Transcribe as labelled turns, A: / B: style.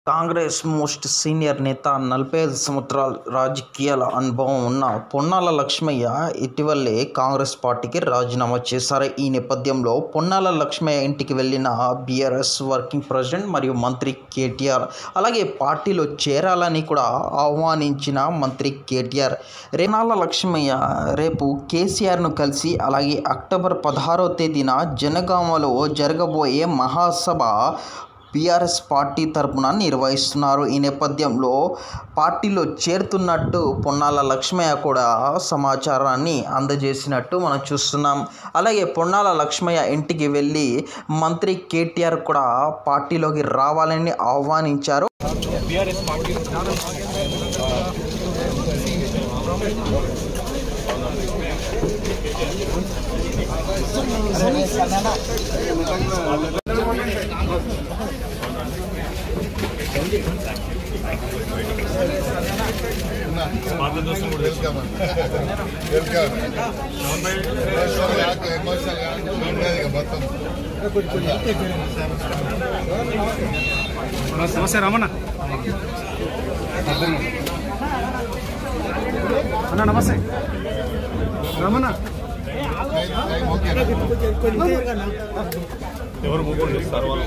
A: Congress most senior నేత నలభై ఐదు సంవత్సరాల రాజకీయాల అనుభవం ఉన్న పొన్నాల లక్ష్మయ్య ఇటీవలే కాంగ్రెస్ పార్టీకి రాజీనామా చేశారు ఈ నేపథ్యంలో పొన్నాల లక్ష్మయ్య ఇంటికి వెళ్ళిన బీఆర్ఎస్ వర్కింగ్ ప్రెసిడెంట్ మరియు మంత్రి కేటీఆర్ అలాగే పార్టీలో చేరాలని కూడా ఆహ్వానించిన మంత్రి కేటీఆర్ రేనాల లక్ష్మయ్య రేపు కేసీఆర్ను కలిసి అలాగే అక్టోబర్ పదహారవ తేదీన జనగామలో జరగబోయే మహాసభ బీఆర్ఎస్ పార్టీ తరపున నిర్వహిస్తున్నారు ఈ నేపథ్యంలో పార్టీలో చేరుతున్నట్టు పొన్నాల లక్ష్మయ్య కూడా సమాచారాన్ని అందజేసినట్టు మనం చూస్తున్నాం అలాగే పొన్నాల లక్ష్మయ్య ఇంటికి వెళ్ళి మంత్రి కేటీఆర్ కూడా పార్టీలోకి రావాలని ఆహ్వానించారు
B: బీఆర్ఎస్ పార్టీ పాత దోస్తులు కూడా
C: వెల్కమ్ వెల్కమ్ ఎమోషనల్ కాదు ఎమోషనల్ కాదు ఉండేది ఇక మొత్తం
B: నమస్తే రమణ అన్న నమస్తే రమణ
C: టైం ఓకే
B: ఎవరు మూకోండి సార్ వాళ్ళు